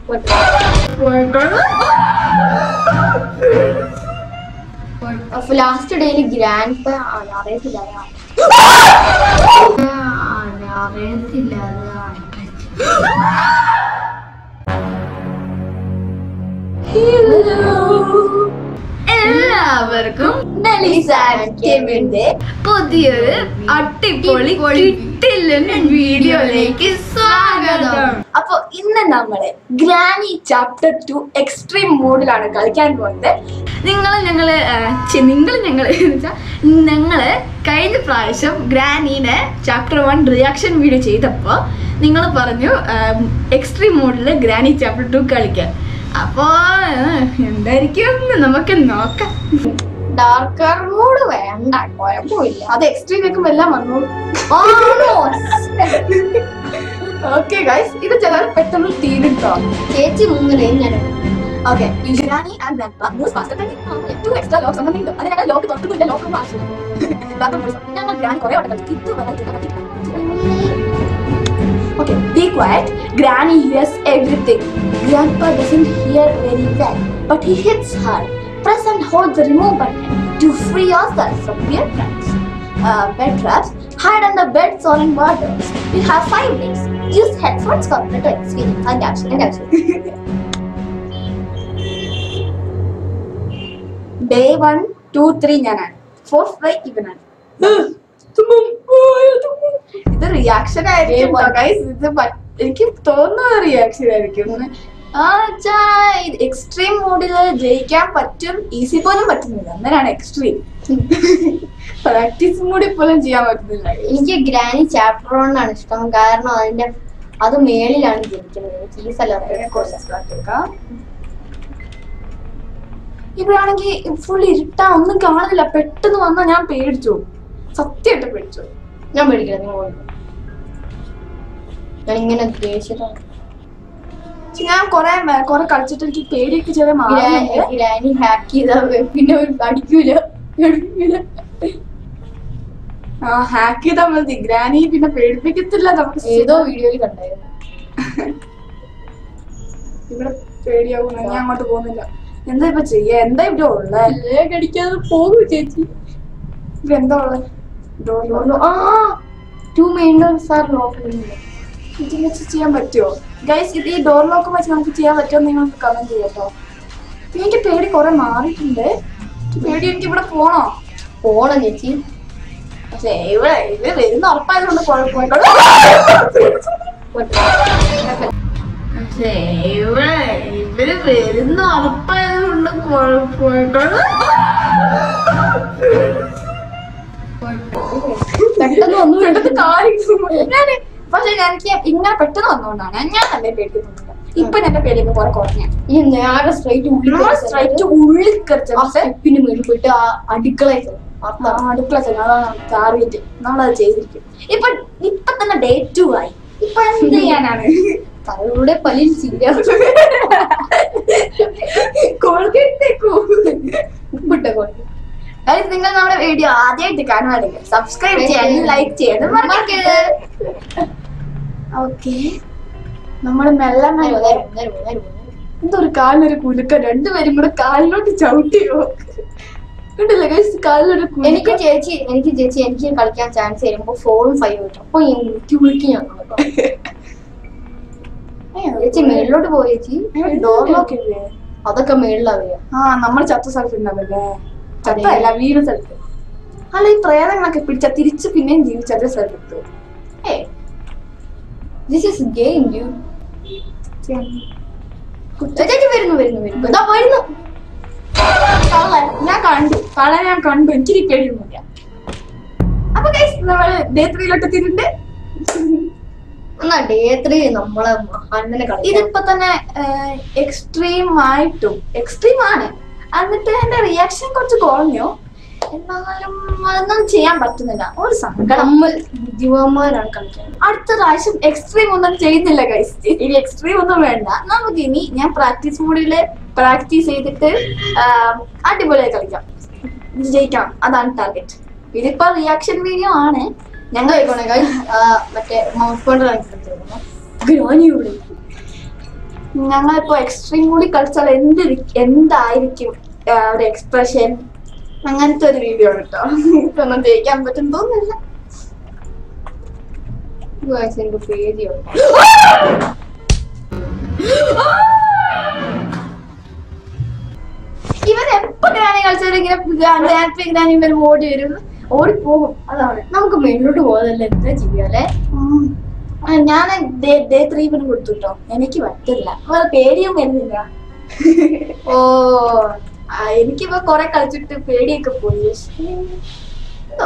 അപ്പൊ last ഡേയില് grand അറിയത്തില്ല അറിയത്തില്ല എല്ലാവർക്കും പുതിയൊരു അട്ടിപ്പൊളി കിട്ടില്ലൻ വീഡിയോയിലേക്ക് സ്വാഗതം അപ്പൊ ഇന്ന് നമ്മള് ഗ്രാനി ചാപ്റ്റർ ടു എക്സ്ട്രീം മോഡിലാണ് കളിക്കാൻ പോകുന്നത് നിങ്ങൾ ഞങ്ങള് നിങ്ങൾ ഞങ്ങള് വെച്ചാൽ ഞങ്ങള് കഴിഞ്ഞ പ്രാവശ്യം ഗ്രാനീനെ ചാപ്റ്റർ വൺ റിയാക്ഷൻ വീഡിയോ ചെയ്തപ്പോൾ നിങ്ങൾ പറഞ്ഞു എക്സ്ട്രീം മോഡിൽ ഗ്രാനി ചാപ്റ്റർ ടു കളിക്കാൻ അപ്പോ ആ, എന്തായിരിക്കും എന്ന് നമുക്ക് നോക്കാം ഡാർക്കർ മൂഡ് വേണ്ട കുഴപ്പമില്ല അത് എക്സ്ട്രീം വെക്കുമ്പോ എല്ലാം വന്നു ഓക്കെ ഗൈസ് ഇത് ചിലർ പെട്ടെന്ന് തീരുട്ടോ ചേച്ചി മൂന്നിലേ ഞാൻ okay Granny and grandpa moves faster to extra locks അങ്ങനെ ഉണ്ട് അതിനാണ് ലോക്ക് തുറക്കുന്നില്ല ലോക്ക് ആവശ്യം ഞങ്ങൾ ഗ്രാനി കുറെ വട്ടം കളിച്ചു ഇത് variety Okay, be quiet. Granny hears everything. Grandpa doesn't hear very well, but he hits her. Press and hold the remove button to free yourself from bear traps. Uh, bed traps. Hide under beds or in waters. You have five days. Use headphones for better experience. And action, and action. Day one two three ഞാനാണ് fourth day ഇവനാണ് ഇത് reaction ആയിരിക്കും guys ഇത് പ- എനിക്ക് തോന്നുന്ന reaction ആയിരിക്കും ആ വെച്ചാ എക്സ്ട്രീം മോഡില് ജയിക്കാൻ പറ്റും ഈസി പോലും പറ്റുന്നില്ല അന്നേരാണ് എക്സ്ട്രീം പ്രാക്ടീസ് മോഡിൽ പോലും ചെയ്യാൻ പറ്റുന്നില്ല എനിക്ക് ഗ്രാനി ചാപ്റ്റർ ആണ് ഇഷ്ടം കാരണം അതിന്റെ അത് മേളിലാണ് ജനിക്കുന്നത് എനിക്ക് ഈ സ്ഥലം ഇവിടാണെങ്കിൽ ഫുൾ ഇരുട്ടാ ഒന്നും കാണുന്നില്ല പെട്ടെന്ന് വന്നാ ഞാൻ പേടിച്ചു സത്യമായിട്ട് പേടിച്ചു ഞാൻ പേടിക്കില്ല നിങ്ങൾ പോയി. ഞാൻ ഇങ്ങനെ ദേഷ്യത്താണ് പക്ഷെ ഞാൻ കൊറേ മേ- കൊറേ കളിച്ചിട്ട് എനിക്ക് പേടിയൊക്കെ ചെറിയ മാറുന്നുണ്ട് ഗ്രാനി ഹാക്ക് ചെയ്താ പിന്നെ ഒരു അടിക്കൂല അടിക്കൂല ആ ഹാക്ക് ചെയ്താൽ മതി ഗ്രാനി പിന്നെ പേടിപ്പിക്കത്തില്ല നമുക്ക് ഏതോ വീഡിയോയിൽ കണ്ടായിരുന്നു ഇവിടെ പേടിയാവും ഞാൻ അങ്ങോട്ട് പോകുന്നില്ല എന്താ ഇപ്പൊ ചെയ്യാ എന്താ ഇവിടെ ഉള്ളേ leg അടിക്കാതെ പോകും ചേച്ചി ഇവിടെ എന്താ ഉള്ളത് ഡോർ ഡോർ ആ two main doors are lock ഇത് വെച്ച് ചെയ്യാൻ പറ്റുമോ ഗൈസ് ഇത് ഈ ഡോർ ലോക്ക് വെച്ച് നമുക്ക് ചെയ്യാൻ പറ്റുമോ നിങ്ങൾ കമന്റ് ചെയ്യാട്ടോ എനിക്ക് പേടി കുറെ മാറിയിട്ടുണ്ട് എനിക്ക് പേടി എനിക്ക് ഇവിടെ പോണോ പോണം ചേച്ചി പക്ഷേ ഇവിടെ ഇത് വരുന്ന ഉറപ്പായതുകൊണ്ട് കുഴപ്പമില്ല പക്ഷേ ഇവിടെ ഇവര് വരുന്ന ഉറപ്പായതുകൊണ്ട് കുഴപ്പമില്ല പെട്ടെന്ന് ഒന്നും പെട്ടെന്ന് കാര്യം ഞാന് പക്ഷെ എനിക്ക് ഇങ്ങനെ പെട്ടെന്ന് വന്നുകൊണ്ടാണ് ഞാൻ നല്ല പേടിക്കുന്നില്ല ഇപ്പൊ എന്റെ പേടിയൊക്കെ കുറെ കുറഞ്ഞ ഈ നേരെ സ്ട്രൈറ്റ് നമ്മൾ സ്ട്രൈറ്റ് ഉള്ളിൽ കറിച്ച ആ സ്റ്റെപ്പിന് മേളിൽ പോയിട്ട് ആ അടുക്കളയിൽ ചെല്ലും. ആ, അടുക്കള ചെല്ലാം അതാണ് ടാർഗറ്റ് നമ്മളത് ചെയ്തിരിക്കും ഇപ്പൊ ഇപ്പൊ തന്നെ ഡേ ടു ആയി ഇപ്പൊ എന്ത് ചെയ്യാനാണ് തലയുടെ പല്ലിൽ ചീര കോൾഗേറ്റ് ഉപ്പിട്ട കൊണ്ട് Guys, നിങ്ങൾ നമ്മുടെ വീഡിയോ ആദ്യമായിട്ട് കാണുവാണെങ്കിൽ സബ്സ്ക്രൈബ് ചെയ്യാനും ലൈക്ക് ചെയ്യാനും മറക്കരുത് ഓക്കെ നമ്മള് മെല്ലെ മെല്ലെ എന്തൊരു കാലിനൊരു കുലുക്ക രണ്ടുപേരും കൂടെ കാലിലോട്ട് ചവിട്ടിയോ കണ്ടില്ല ഗൈസ് കാലിലൊരു കുലുക്കം. എനിക്ക് ചേച്ചി എനിക്ക് ചേച്ചി എനിക്ക് കളിക്കാൻ ചാൻസ് തരുമ്പോ ഫോറും ഫൈവ് കിട്ടും അപ്പൊ എനിക്ക് വിളിക്കും ഞാൻ ചേച്ചി മേളിലോട്ട് പോയി ചേച്ചി ഡോർ ലോക്ക് ഇല്ലേ അതൊക്കെ മേളിലാ വരിക ആ നമ്മൾ ചത്ത സ്ഥലത്ത് ഉണ്ടാവില്ലേ ചത്തല്ല വീട് സ്ഥലത്ത് അല്ല ഈ പ്രേതങ്ങളൊക്കെ പിടിച്ച തിരിച്ച് പിന്നെയും ജീവിച്ച അതേ സ്ഥലത്ത് ഏ ദിസ് ഇസ് ഗെയിം യു ചേച്ചി വരുന്നു വരുന്നു വരുന്നു ഇതാ വരുന്നു കള്ളൻ ഞാൻ കണ്ടു കള്ളൻ ഞാൻ കണ്ടു എനിക്ക് പേടിയൊന്നുമില്ല അപ്പൊ ഗൈസ് നമ്മള് ഡേ ത്രീയിലോട്ട് എത്തിയിട്ടുണ്ട് എന്നാ ഡേ ത്രീ നമ്മളെ മഹാനെ കളിക്കാം ഇതിപ്പോ തന്നെ എക്സ്ട്രീം ആയിട്ടും എക്സ്ട്രീം ആണ് എന്നിട്ട് എന്റെ റിയാക്ഷൻ കുറച്ച് കുറഞ്ഞു എന്നാലും അതൊന്നും ചെയ്യാൻ പറ്റുന്നില്ല ഒരു സങ്കടം നമ്മൾ ബുദ്ധിമാന്മാരാണ് കളിക്കാൻ അടുത്ത പ്രാവശ്യം എക്സ്ട്രീം ഒന്നും ചെയ്യുന്നില്ല ഗൈസ് ഇനി എക്സ്ട്രീം ഒന്നും വേണ്ട നമുക്ക് ഇനി ഞാൻ പ്രാക്ടീസ് മോഡില് പ്രാക്ടീസ് ചെയ്തിട്ട് ആം, അടിപൊളിയായി കളിക്കാം ഇത് ജയിക്കാം അതാണ് ടാർഗറ്റ് ഇതിപ്പോ റിയാക്ഷൻ വീഡിയോ ആണ് ഞങ്ങൾ ആയിക്കോണേ guys. ആ, മറ്റേ മൗസ് കൊണ്ട് ഗ്രോനിയുടെ ഞങ്ങളിപ്പോ എക്സ്ട്രീം കൂടി കളിച്ചാൽ എന്ത് എന്തായിരിക്കും ആ, ഒരു എക്സ്പ്രഷൻ അങ്ങനത്തെ ഒരു വീഡിയോ കേട്ടോ ഇപ്പൊന്നും ജയിക്കാൻ പറ്റും തോന്നുന്നില്ല Guys, എനിക്ക് പേടിയുണ്ട് ഇവൻ എപ്പോ ഗ്രാനി കളിച്ചാലും ഇങ്ങനെ ഗ്രാൻഡ് ഗ്രാനി വരും ഓടി വരും ഓടി പോകും അതാണ് നമുക്ക് മേലോട്ട് പോകാതല്ലേ എന്താ ചെയ്യാല്ലേ ഉം. ആ, ഞാൻ ഡേ ത്രീ പിന്നെ കൊടുത്തു കേട്ടോ എനിക്ക് പറ്റില്ല അവരെ പേടിയും വരുന്നില്ല ഓ ആ, എനിക്കിപ്പോ കൊറേ കളിച്ചിട്ട് പേടിയൊക്കെ പോയി പക്ഷേ, എന്തോ.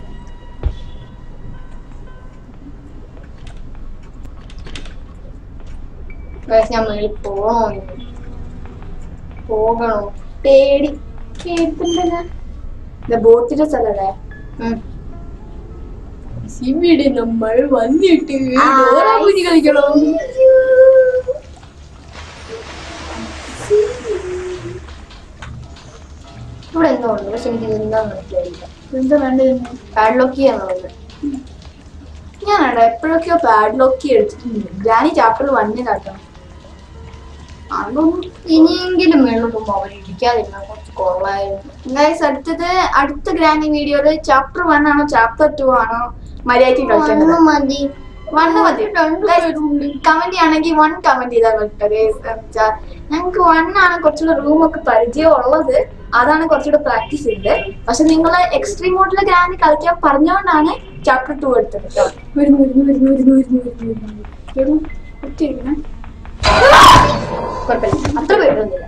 Guys, ഞാൻ മേളിൽ പോകണോ ഇനി? പോകണോ പേടി കേട്ടില്ല ബോട്ടിന്റെ സ്ഥലല്ലേ ഉം. ഇവിടെ നമ്മൾ വന്നിട്ട് ഡോറാബുജി കളിക്കണം ഇവിടെ എന്തോ ഉണ്ട് പക്ഷെ എനിക്ക് എന്താന്ന് മനസ്സിലായില്ല എന്താ വേണ്ടത് പാഡ്ലോക്ക് ചെയ്യാന്നുള്ളത് ഞാനാണ് എപ്പോഴൊക്കെയോ പാഡ്ലോക്കി എടുത്തിട്ടുണ്ട് ഗ്രാനി ചാപ്റ്റർ വണ്ണിലാട്ടോ അതൊന്നും ഇനിയെങ്കിലും മേളിലോട്ട് പോകുമ്പോ അവർ ഇരിക്കാതിരുന്ന കുറച്ച് കുറവായിരുന്നു ഗൈസ് അടുത്തത് അടുത്ത ഗ്രാനി വീഡിയോയില് ചാപ്റ്റർ വൺ ആണോ ചാപ്റ്റർ ടു ആണോ മര്യാദയ്ക്ക് കളിക്കേണ്ടത് ഒന്നും മതി വണ്ണ് മതി കമന്റ് ചെയ്യണമെങ്കിൽ വൺ കമന്റ് ചെയ്താൽ കേട്ടോ ഞങ്ങൾക്ക് വൺ ആണ് കുറച്ചുകൂടെ റൂം ഒക്കെ പരിചയം ഉള്ളത് അതാണ് കുറച്ചുകൂടെ പ്രാക്ടീസ് ചെയ്തത് പക്ഷെ നിങ്ങൾ എക്സ്ട്രീം മോഡിലെ ഗ്രാനി കളിക്കാൻ പറഞ്ഞുകൊണ്ടാണ് ചാപ്റ്റർ ടു എടുത്തത് കേട്ടോ വരുന്നു വരുന്നു വരുന്നു വരുന്നു വരുന്നു വരുന്നു വരുന്നു വരുന്നു ഒറ്റ ഇരുന്നേ. കുഴപ്പമില്ല അത്ര പേടിയൊന്നുമില്ല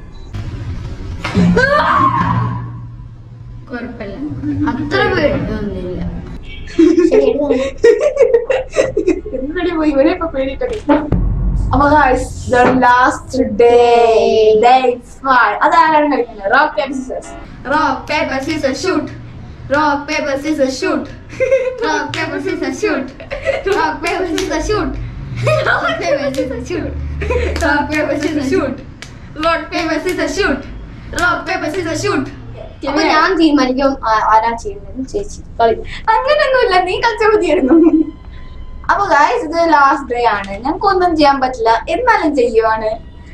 കുഴപ്പമില്ല അത്ര പേടിയൊന്നുമില്ല ശരി എഴുതാം. എന്തിനടി പോയി ഇവരെ ഇപ്പൊ പേടിയിട്ടൊക്കെ അപ്പൊ ലാസ്റ്റ് ഡേ ഡേ ഫൈവ് അതാരാണ് കളിക്കുന്നത് rock paper scissors Rock, paper, scissors, shoot. Rock, paper, scissors, shoot. Rock, paper, scissors, shoot. Rock, paper, scissors, shoot. Rock, paper, scissors, shoot. Rock, paper, scissors, shoot. Rock, paper, scissors, shoot. Rock, paper, scissors, shoot. അപ്പൊ ഞാൻ തീരുമാനിക്കും ആ- ആരാ ചെയ്യുന്നത് ചേച്ചി കളി അങ്ങനെയൊന്നുമില്ല നീ കളിച്ചാൽ മതിയായിരുന്നു അപ്പൊ ഗായ്സ് ഇത് ലാസ്റ്റ് ഡേ ആണ് ഞങ്ങൾക്ക് ഒന്നും ചെയ്യാൻ പറ്റില്ല എന്നാലും ചെയ്യുവാണ്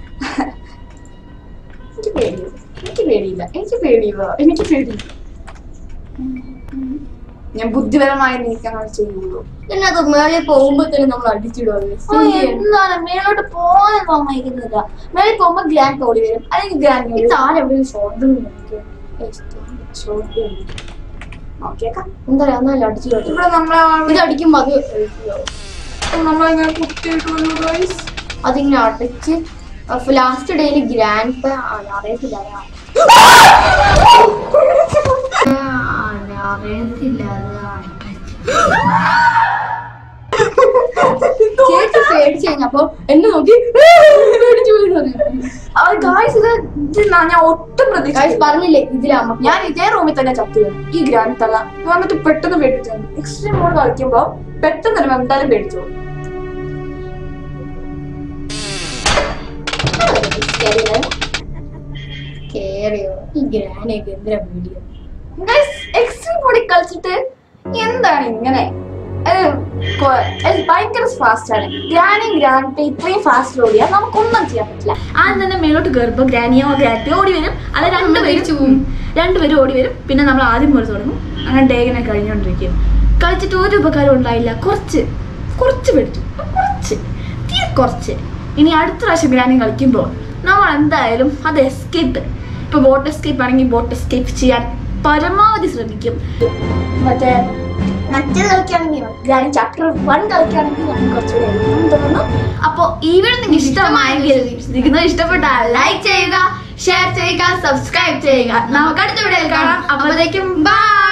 എനിക്ക് പേടിയില്ല എനിക്ക് പേടിയില്ല എനിക്ക് പേടിയില്ല എനിക്ക് പേടിയില്ല ഞാൻ ബുദ്ധിപരമായി നീക്കങ്ങൾ ചെയ്യുള്ളൂ പിന്നെ അത് മേളിൽ പോകുമ്പോഴത്തേനും നമ്മൾ അടിച്ചിടും ഓ, എന്താണ് മേലോട്ട് പോകാൻ സമ്മതിക്കുന്നില്ല മേളിൽ പോകുമ്പോ ഗ്രാൻഡ് ഓടി വരും അല്ലെങ്കിൽ ഗ്രാൻഡ് ഈ താഴെ എവിടെയും ഷോർട്ടും നോക്കിയേക്കാം എന്താ പറയാ എന്നാലും അടിച്ചിടും ഇവിടെ നമ്മളെ ഇത് അടിക്കുമ്പോ അത് നമ്മളിങ്ങനെ കുത്തിയിട്ട് വന്നു guys. അതിങ്ങനെ അടച്ച് ലാസ്റ്റ് ഡേയിൽ ഗ്രാൻഡ് അറിയത്തില്ല അതാ. അറിയത്തില്ല ചേച്ചി പേടിച്ചു കഴിഞ്ഞപ്പോ എന്നെ നോക്കി പേടിച്ചു പോയി എന്ന് പറഞ്ഞു. അത് guys, ഇത് ഇത് ന- ഞാൻ ഒട്ടും Guys, പ്രതീക്ഷിച്ചു പറഞ്ഞില്ലേ ഇതിലാകുമ്പോ ഞാൻ ഇതേ റൂമിൽ തന്നെ ചത്തു വീണു. ഈ ഗ്രാൻഡ് തള്ള വന്നിട്ട് പെട്ടെന്ന് പേടിച്ചു എക്സ്ട്രീം മോഡ് കളിക്കുമ്പോ പെട്ടെന്ന് തന്നെ എന്തായാലും പേടിച്ചു പോകും. കേറിയോ ഈ ഗ്രാനൊക്കെ എന്തിനാ വീഡിയോ Guys, എക്സ്ട്രീം മോഡിൽ കളിച്ചിട്ട് എന്താണ് ഇങ്ങനെ അത് കൊ- അത് ഭയങ്കര ഫാസ്റ്റ് ആണ് ഗ്രാനും ഗ്രാൻഡ് ഇത്രയും ഫാസ്റ്റ് ഓടിയാൽ നമുക്കൊന്നും ചെയ്യാൻ പറ്റില്ല ആദ്യം തന്നെ മേലോട്ട് കയറുമ്പോ ഗ്രാനിയോ ഗ്രാറ്റിയോ ഓടി വരും അല്ല രണ്ടുപേരും ഉം, രണ്ടുപേരും ഓടി വരും പിന്നെ നമ്മൾ ആദ്യം പോലെ തുടങ്ങും അങ്ങനെ ഡേ ഇങ്ങനെ കഴിഞ്ഞോണ്ടിരിക്കും കളിച്ചിട്ട് ഒരു ഉപകാരം ഉണ്ടായില്ല കുറച്ച് കുറച്ച് പേടിച്ചു കുറച്ച് തീരെ കുറച്ച് ഇനി അടുത്ത പ്രാവശ്യം ഗ്രാനി കളിക്കുമ്പോൾ നമ്മൾ എന്തായാലും അത് എസ്കേപ്പ് ഇപ്പൊ ബോട്ട് എസ്കേപ്പ് ആണെങ്കിൽ ബോട്ട് എസ്കേപ്പ് ചെയ്യാൻ പരമാവധി ശ്രമിക്കും മറ്റേ മറ്റേത് കളിക്കുകയാണെങ്കിൽ ഗ്രാൻഡ് ചാപ്റ്റർ വൺ കളിക്കുകയാണെങ്കിൽ ഞാൻ കുറച്ചുകൂടെ എളുപ്പം തോന്നുന്നു അപ്പോൾ ഈ വീഡിയോ നിങ്ങൾക്ക് ഇഷ്ടമായെങ്കിൽ നിങ്ങൾക്ക് ഇഷ്ടപ്പെട്ടാൽ ലൈക്ക് ചെയ്യുക ഷെയർ ചെയ്യുക സബ്സ്ക്രൈബ് ചെയ്യുക നമുക്ക് അടുത്ത വീഡിയോയിൽ കാണാം അപ്പോഴത്തേക്കും ബൈ